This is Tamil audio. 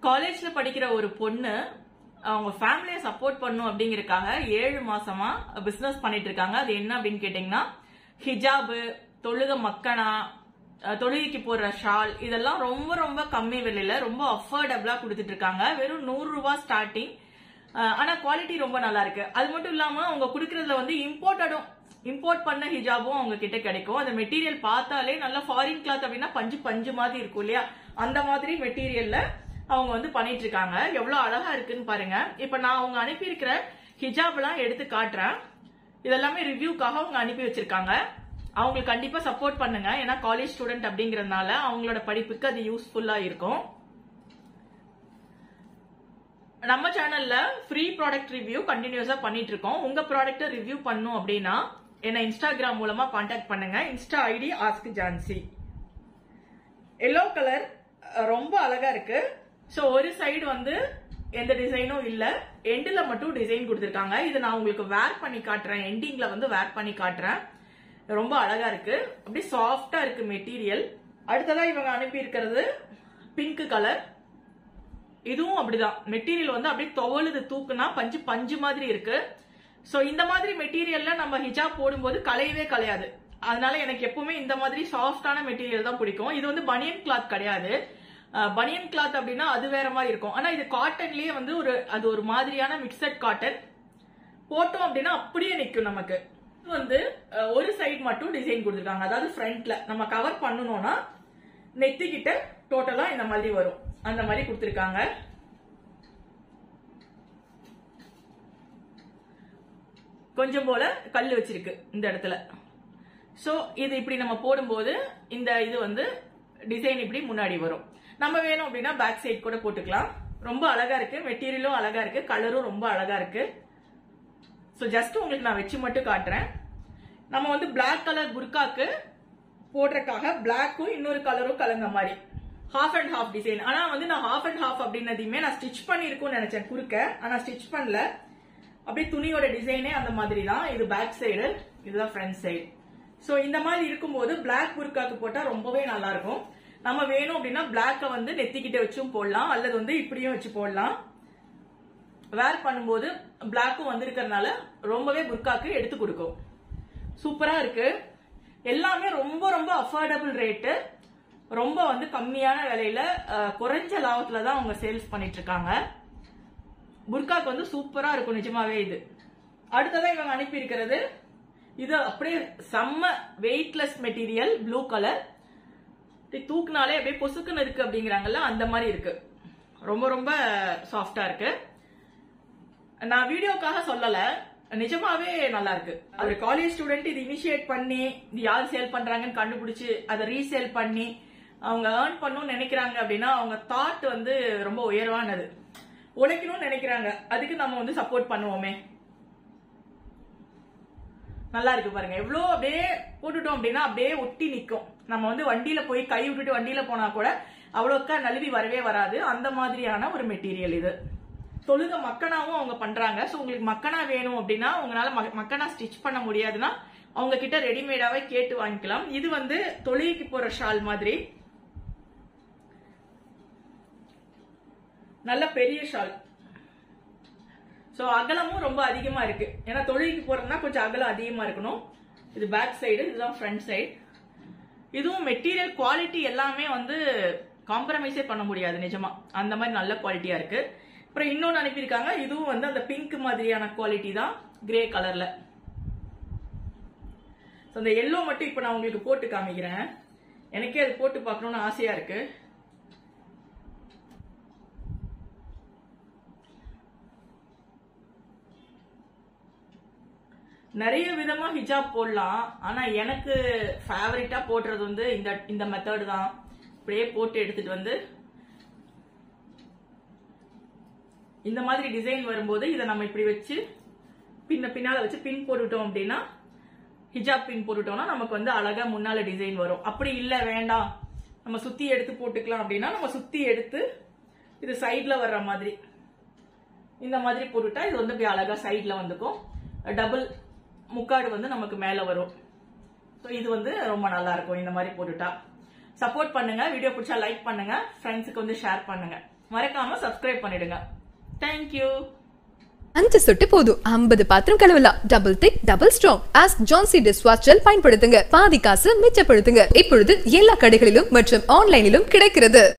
காலேஜ்ல படிக்கிற ஒரு பொண்ணு அவங்க ஃபேமிலியை சப்போர்ட் பண்ணும் அப்படிங்கறதுக்காக ஏழு மாசமா பிசினஸ் பண்ணிட்டு இருக்காங்க அது என்ன அப்படின்னு கேட்டீங்கன்னா ஹிஜாபு தொழுக மக்கனா அஹ், தொழுகைக்கு போடுற ஷால் இதெல்லாம் ரொம்ப ரொம்ப கம்மி விலையில ரொம்ப அஃபோர்டபுளா கொடுத்துட்டு இருக்காங்க வெறும் நூறு ரூபாய் ஸ்டார்டிங் ஆனா குவாலிட்டி ரொம்ப நல்லா இருக்கு அது மட்டும் இல்லாம அவங்க கொடுக்கறதுல வந்து இம்போர்ட்டடும் இம்போர்ட் பண்ண ஹிஜாபும் அவங்க கிட்ட கிடைக்கும் அந்த மெட்டீரியல் பார்த்தாலே நல்ல ஃபாரின் கிளாத் அப்படின்னா பஞ்சு பஞ்சு மாதிரி இருக்கும் இல்லையா அந்த மாதிரி மெட்டீரியல்ல அவங்க வந்து பண்ணிட்டு இருக்காங்க எவ்வளவு அழகா இருக்குன்னு பாருங்க இப்ப நான் அவங்க அனுப்பி இருக்கிற ஹிஜாப் எல்லாம் எடுத்து காட்டுறேன் இதெல்லாமே ரிவ்யூக்காக அவங்க அனுப்பி வச்சிருக்காங்க அவங்களுக்கு கண்டிப்பா சப்போர்ட் பண்ணுங்க ஏன்னா காலேஜ் ஸ்டூடெண்ட் அப்படிங்கறதுனால அவங்களோட படிப்புக்கு அது யூஸ்ஃபுல்லா இருக்கும் நம்ம சேனல்ல ஃப்ரீ ப்ராடக்ட் ரிவ்யூ கண்டினியூஸா பண்ணிட்டு இருக்கோம் உங்க ப்ராடக்ட்ட ரிவ்யூ பண்ணும் அப்படின்னா என்ன இன்ஸ்டாகிராம் மூலமா காண்டாக்ட் பண்ணுங்க Insta ID ask Jhansi yellow colour ரொம்ப அழகா இருக்கு சோ ஒரு சைடு வந்து எந்த டிசைனும் இல்ல எண்டுல மட்டும் டிசைன் கொடுத்திருக்காங்க இதை நான் உங்களுக்கு வேர் பண்ணி காட்டுறேன் எண்டிங்ல வந்து வேர் பண்ணி காட்டுறேன் ரொம்ப அழகா இருக்கு அப்படியே சாஃப்டா இருக்கு மெட்டீரியல் அடுத்ததா இவங்க அனுப்பி இருக்கிறது பிங்க் கலர் இதுவும் அப்படிதான் மெட்டீரியல் வந்து அப்படியே துவழுது தூக்குனா பஞ்சு பஞ்சு மாதிரி இருக்கு சோ இந்த மாதிரி மெட்டீரியல்ல நம்ம ஹிஜாப் போடும்போது கலையவே கலையாது அதனால எனக்கு எப்பவுமே இந்த மாதிரி சாஃப்டான மெட்டீரியல் தான் பிடிக்கும் இது வந்து பனியன் கிளாத் கிடையாது பனியன் கிளாத் அப்படின்னா அது வேற மாதிரி இருக்கும் ஆனா இது காட்டன்லயே வந்து ஒரு அது ஒரு மாதிரியான மிக்சட் காட்டன் போட்டோம் அப்படின்னா அப்படியே நிக்கும் நமக்கு இது வந்து அஹ், ஒரு சைடு மட்டும் டிசைன் கொடுத்துருக்காங்க அதாவது ஃப்ரண்ட்ல நம்ம கவர் பண்ணணும்னா நெத்திக்கிட்ட டோட்டலா இந்த மாதிரி வரும் அந்த மாதிரி கொடுத்துருக்காங்க கொஞ்சம் போல கல் வச்சிருக்கு இந்த இடத்துல சோ இது இப்படி நம்ம போடும்போது இந்த இது வந்து டிசைன் இப்படி முன்னாடி வரும் நம்ம வேணும் அப்படின்னா பேக் சைடு கூட போட்டுக்கலாம் ரொம்ப அழகா இருக்கு மெட்டீரியலும் அழகா இருக்கு கலரும் ரொம்ப அழகா இருக்கு சோ ஜஸ்ட் உங்களுக்கு நான் வச்சு மட்டும் காட்டுறேன் நம்ம வந்து Black கலர் புர்காக்கு போடுறதுக்காக பிளாக்கும் இன்னொரு கலரும் கலந்த மாதிரி ஹாஃப் அண்ட் ஹாஃப் டிசைன் ஆனா வந்து நான் ஹாஃப் அண்ட் ஹாஃப் அப்படின்னதையுமே நான் ஸ்டிச் பண்ணிருக்கும்னு நினைச்சேன் குறுக்க ஆனா ஸ்டிச் பண்ணல அப்படியே துணியோட டிசைனே அந்த மாதிரி தான் இது பேக் சைடு இதுதான் ஃப்ரண்ட் சைடு சோ இந்த மாதிரி இருக்கும்போது Black புர்காக்கு போட்டா ரொம்பவே நல்லா இருக்கும் நம்ம வேணும் அப்படின்னா பிளாக்க வந்து நெத்திக்கிட்ட வச்சும் போடலாம் அல்லது வந்து இப்படியும் வச்சு போடலாம் வேர் பண்ணும்போது பிளாக்கும் வந்திருக்கறனால ரொம்பவே புர்காக்கு எடுத்து கொடுக்கும் சூப்பரா இருக்கு எல்லாமே ரொம்ப ரொம்ப அஃபோர்டபுள் ரேட்டு ரொம்ப வந்து கம்மியான விலையில அஹ், குறைஞ்ச லாபத்துல தான் அவங்க சேல்ஸ் பண்ணிட்டு இருக்காங்க புர்காக்கு வந்து சூப்பரா இருக்கும் நிஜமாவே இது அடுத்ததா இவங்க அனுப்பி இருக்கிறது இது அப்படியே செம்ம வெயிட்லெஸ் மெட்டீரியல் ப்ளூ கலர் தூக்குனாலே அப்படியே பொசுக்குன்னு இருக்கு அப்படிங்கிறாங்கல்ல அந்த மாதிரி இருக்கு ரொம்ப ரொம்ப சாஃப்டா இருக்கு நான் வீடியோக்காக சொல்லல நிஜமாவே நல்லா இருக்கு ஒரு காலேஜ் ஸ்டூடெண்ட் இது இனிஷியேட் பண்ணி இது யார் சேல் பண்றாங்கன்னு கண்டுபிடிச்சு அதை ரீசேல் பண்ணி அவங்க ஏர்ன் பண்ணணும்னு நினைக்கிறாங்க அப்படின்னா அவங்க தாட் வந்து ரொம்ப உயர்வானது உழைக்கணும்னு நினைக்கிறாங்க அதுக்கு நம்ம வந்து சப்போர்ட் பண்ணுவோமே நல்லா இருக்கு பாருங்க எவ்வளவு அப்படியே போட்டுட்டோம் அப்படின்னா அப்படியே ஒட்டி நிக்கும் நம்ம வந்து வண்டியில போய் கை விட்டுட்டு வண்டியில போனா கூட அவ்வளோக்கா நழுவி வரவே வராது அந்த மாதிரியான ஒரு மெட்டீரியல் இது தொழுக மக்கனாவும் அவங்க பண்றாங்க சோ உங்களுக்கு மக்கனா வேணும் அப்படின்னா உங்களால ம- மக்கனா ஸ்டிச் பண்ண முடியாதுன்னா அவங்க கிட்ட ரெடிமேடாவே கேட்டு வாங்கிக்கலாம் இது வந்து தொழுகைக்கு போற ஷால் மாதிரி நல்ல பெரிய ஷால் சோ அகலமும் ரொம்ப அதிகமா இருக்கு ஏன்னா தொழிலுக்கு போறதுனா கொஞ்சம் அகலம் அதிகமா இருக்கணும் இது பேக் சைடு இதுதான் ஃப்ரண்ட் சைடு இதுவும் மெட்டீரியல் குவாலிட்டி எல்லாமே வந்து காம்ப்ரமைஸே பண்ண முடியாது நிஜமா அந்த மாதிரி நல்ல குவாலிட்டியா இருக்கு அப்புறம் இன்னொன்னு அனுப்பியிருக்காங்க இதுவும் வந்து அந்த பிங்க் மாதிரியான குவாலிட்டி தான் கிரே கலர்ல So, அந்த எல்லோ மட்டும் இப்ப நான் உங்களுக்கு போட்டு காமிக்கிறேன் எனக்கே அது போட்டு பார்க்கணும்னு ஆசையா இருக்கு நிறைய விதமா ஹிஜாப் போடலாம் ஆனா எனக்கு ஃபேவரட்டா போடுறது வந்து இந்த இந்த மெத்தட் தான் இப்படியே போட்டு எடுத்துட்டு வந்து இந்த மாதிரி டிசைன் வரும்போது இதை நம்ம இப்படி வச்சு பின்ன பின்னால வச்சு பின் போட்டுட்டோம் அப்படின்னா ஹிஜாப் பின் போட்டுட்டோம்னா நமக்கு வந்து அழகா முன்னால டிசைன் வரும் அப்படி இல்ல வேண்டாம் நம்ம சுத்தி எடுத்து போட்டுக்கலாம் அப்படின்னா நம்ம சுத்தி எடுத்து இது சைட்ல வர்ற மாதிரி இந்த மாதிரி போட்டுட்டா இது வந்து இப்படி அழகா சைட்ல வந்துக்கும் டபுள் முக்காடு வந்து நமக்கு மேல வரும் ஸோ இது வந்து ரொம்ப நல்லா இருக்கும் இந்த மாதிரி போட்டுட்டா சப்போர்ட் பண்ணுங்க வீடியோ பிடிச்சா லைக் பண்ணுங்க ஃப்ரெண்ட்ஸுக்கு வந்து ஷேர் பண்ணுங்க மறக்காம சப்ஸ்கிரைப் பண்ணிடுங்க தேங்க்யூ அஞ்சு சொட்டு போதும் ஐம்பது பாத்திரம் கழுவலாம் double thick double strong ask Jhansi dish wash gel பயன்படுத்துங்க பாதி காசு மிச்சப்படுத்துங்க இப்பொழுது எல்லா கடைகளிலும் மற்றும் ஆன்லைனிலும் கிடைக்கிறது